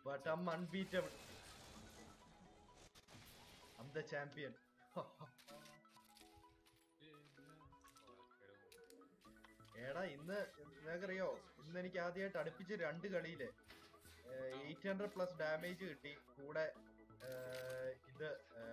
But I'm unbeatable. I'm the champion. എടാ ഇന്ന് നിനക്കറിയോ ഇന്ന് എനിക്ക് ആദ്യമായിട്ട് അടുപ്പിച്ച് രണ്ട് കളിയില് എയ്റ്റ് ഹൺഡ്രഡ് പ്ലസ് ഡാമേജ് കിട്ടി കൂടെ ഏർ, ഇത്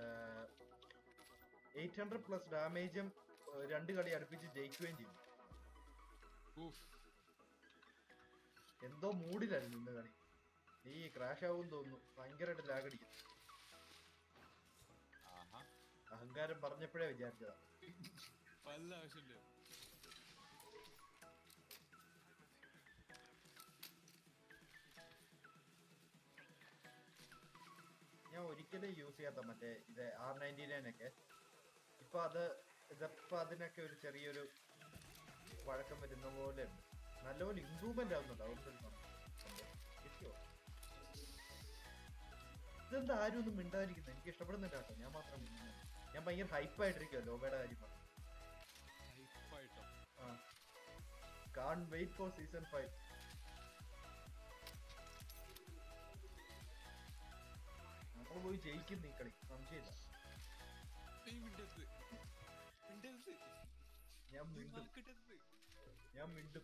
എയ്റ്റ് ഹൺഡ്രഡ് പ്ലസ് ഡാമേജും രണ്ട് കളി അടുപ്പിച്ച് ജയിക്കുകയും ചെയ്തു ഊഫ്. എന്തോ മൂഡിലായിരുന്നു ഇന്ന് കളി നീ ക്രാഷ് ആവും തോന്നുന്നു ഭയങ്കരമായിട്ട് ലാഗ് അടിക്കും ആഹാ. അഹങ്കാരം പറഞ്ഞപ്പോഴേ വിചാരിച്ചതാ വല്ല ആവശ്യമില്ല ഞാൻ ഒരിക്കലും യൂസ് ചെയ്യാത്ത മറ്റേ ഇത് ആർ നയൻറ്റി നയൻ ഒക്കെ ഇപ്പൊ അത് ഇതിപ്പോ അതിനൊക്കെ ഒരു ചെറിയൊരു വഴക്കം വരുന്ന പോലെ ഉണ്ട് നല്ലപോലെ ഇമ്പ്രൂവ്മെന്റ് ആവുന്നുണ്ട് അതുകൊണ്ട് ഒരു സംഭവം. സംഭവം. കിട്ടിയോ ഇതെന്താ ആരും ഒന്നും മിണ്ടാതിരിക്കുന്നത് എനിക്ക് ഇഷ്ടപ്പെടുന്നില്ല കേട്ടോ ഞാൻ മാത്രം മിണ്ടുന്നു. ഞാൻ ഭയങ്കര ഹൈപ്പായിട്ടിരിക്കുമോ ലോബയുടെ കാര്യം പറഞ്ഞു ടൈപ്പായിട്ടോ ആ can wait for season five നമ്മൾ പോയി ജയിക്കും നീ കളി സംശയമില്ല നീ മിണ്ടരുത് മിണ്ടരുത് ഞാൻ നീ മിണ്ടും വാക്കിടരുത് ഞാൻ മിണ്ടും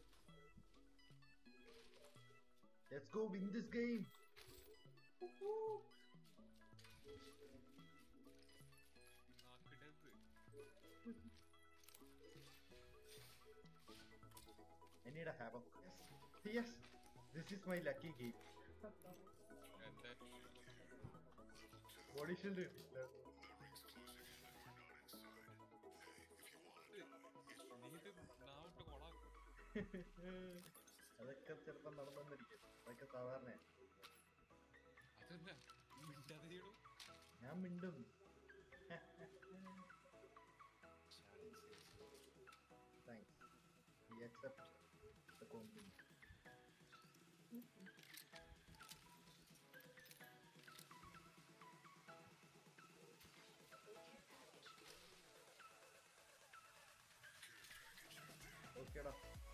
let's go win this game വാക്കിടരുത് I need a hammer. Yes, yes. This is my lucky game. എന്റെ Body shield കിട്ടില്ല. നീ ഇത് നാവിട്ട് കൊളാക്കും അതൊക്കെ ചിലപ്പോ നടന്നിരിക്കും അതൊക്കെ സാധാരണ അതെന്നാ മിണ്ടാതെ ചെയ്യണു ഞാൻ മിണ്ടും thanks We accept the compliment. ഓക്കേടാ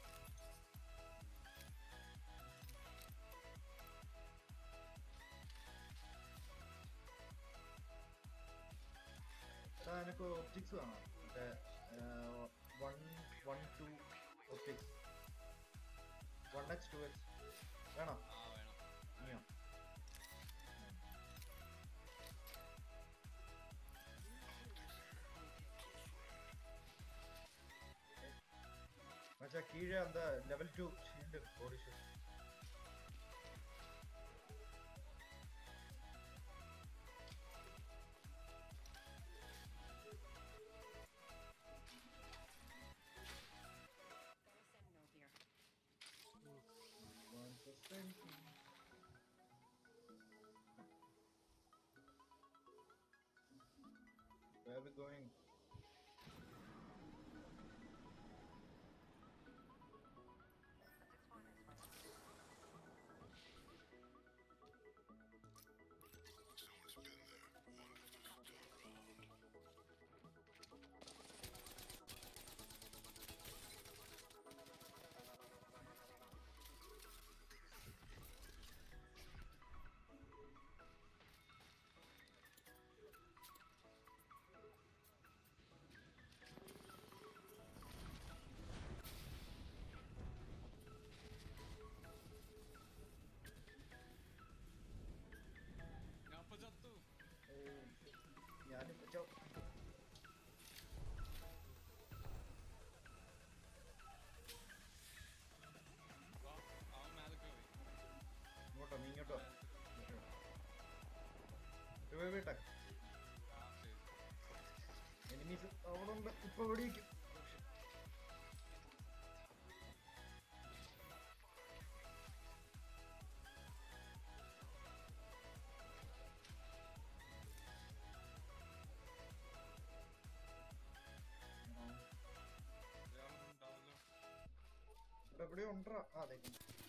എടാ എനിക്ക് ഒപ്റ്റിക്സ് വേണം മറ്റേ one one two optics one X two X വേണോ ആ വേണം നീയോ മച്ചാ കീഴே அந்த level two shield body shield Sentinel here. One percent. Where are we going? Subject one is ready. ഞാൻ ഇപ്പൊ ചത്തു ഞാനിപ്പോ ചോ- വാ അവൻ മേലെ കയറി ഇങ്ങോട്ടോ നീ ഇങ്ങോട്ടോ വേട്ടെ ആ ശരി എനിമീസ് അവിടെ ഉണ്ട് ഇപ്പൊ എവിടേക്കും ഒരാളുണ്ടാവല്ലോ ഇവിടെ എവിടെയോ ഉണ്ടോ ആ അതെ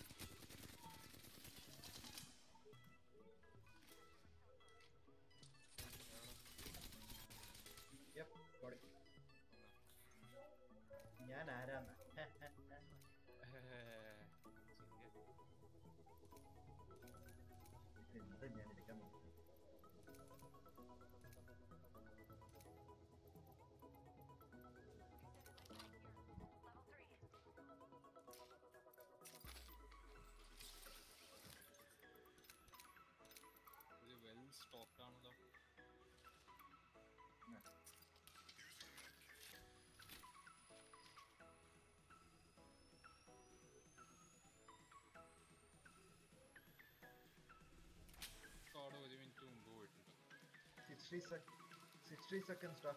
Yep, got it. ഞാൻ ആരാന്ന് ശരിയാ 60 sec 60 seconds stuff.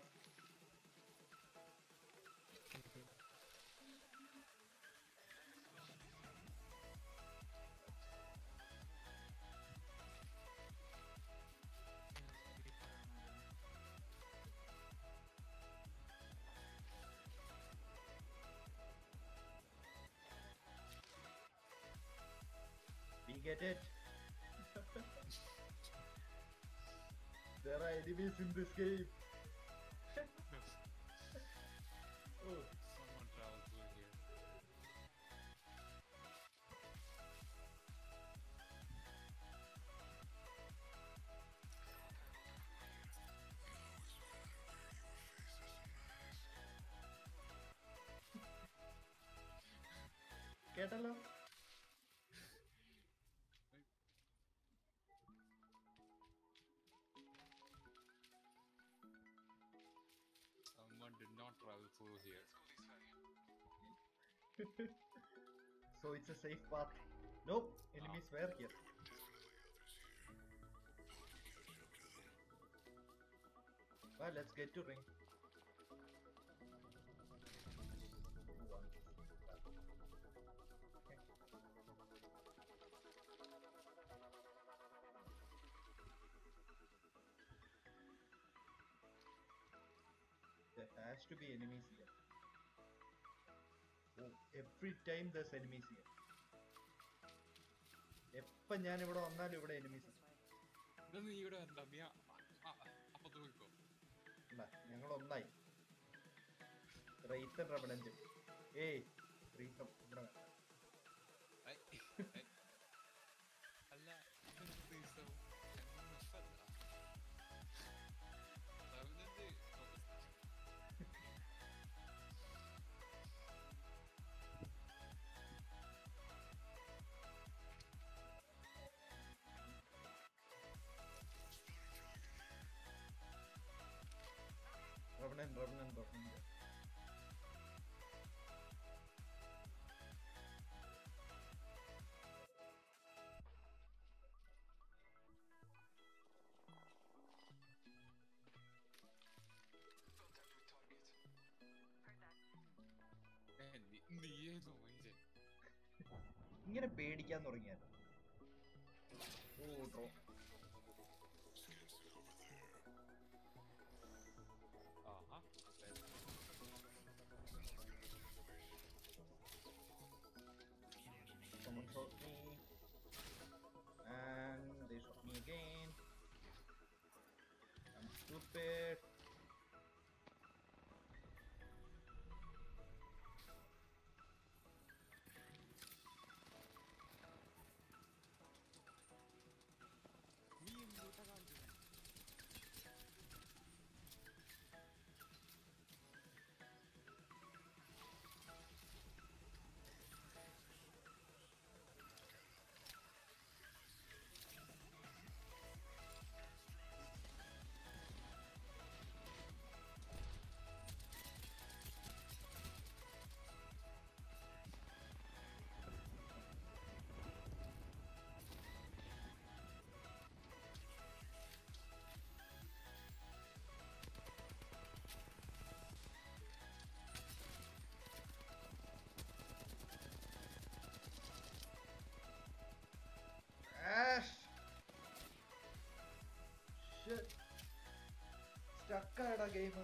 We get it. there are enemies in this game. oh, Someone traveled through here. കേട്ടല്ലോ Someone did not travel through here. so it's a safe path. Nope, enemies were here. Well, let's get to ring. There has to be enemies here. Oh, every time there's enemies here. എപ്പ ഞാൻ ഇവിടെ വന്നാലും ഇവിടെ enemies ഇത് നീ ഇവിടെ എന്താ നീ അ- അ- അപ്പുറത്ത് പോയിക്കോ അല്ല ഞങ്ങൾ ഒന്നായി റൈത്തൻ റബഡന്റ് ഏയ് റീത്തം ഇവിടെ വേണ്ട. ഐ, ഐ. അല്ല ഇതെന്ത് ദിവസം? ഞങ്ങൾ മിസ്സല്ല. Revenant, റബഡന്റ് റബഡന്റ് റബഡന്റ് ഏ, നീ- നീയായിരുന്നു മനുഷ്യൻ. ഇങ്ങനെ പേടിക്കാൻ തുടങ്ങിയാൽ ഓ ഡ്രോ ആഹാ. someone shot me and they shot me again I'm stupid നീ എങ്ങോട്ടാ കാണിച്ചത്? Ash! Shit. Stuck ആടാ ഗെയിം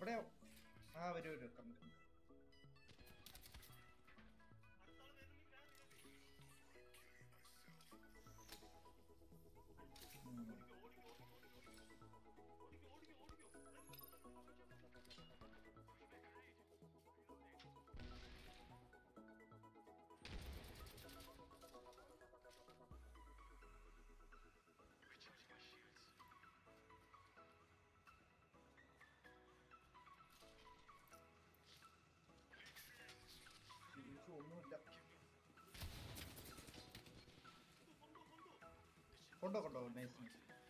ഇവിടെ ആ വരൂ വരൂ കണ്ടു ഉം. തിരിച്ച് ഒന്നുമില്ല കൊണ്ടോ കൊണ്ടോ നൈസ് നൈസ്